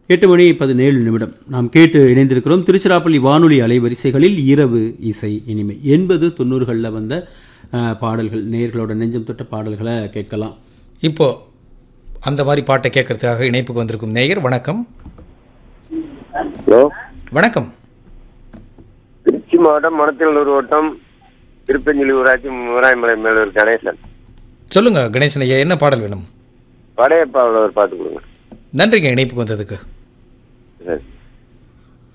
எட்டு மணி பதினேழு நிமிடம் நாம் கேட்டு இணைந்திருக்கிறோம் திருச்சிராப்பள்ளி வானொலி அலைவரிசைகளில் இரவு இசை இனிமை எண்பது தொண்ணூறுகளில் வந்த அஹ், பாடல்கள் நேர்களோட நெஞ்சம் தொட்ட பாடல்களை கேட்கலாம் இப்போ அந்த மாதிரி பாட்டை கேட்கறதுக்காக இணைப்புக்கு வந்திருக்கும் நேயர் வணக்கம் ஹலோ வணக்கம் திருச்சி மாவட்டம் மணத்திலூர் வட்டம் திருப்பஞ்சலி ஊராட்சி முராயமலை மேலூர் கணேசன் சொல்லுங்க கணேசன் ஐயா என்ன பாடல் வேணும் படையப்பாவில் ஒரு பாட்டு கொடுங்க நன்றிங்க இணைப்புக்கு வந்ததுக்கு சரி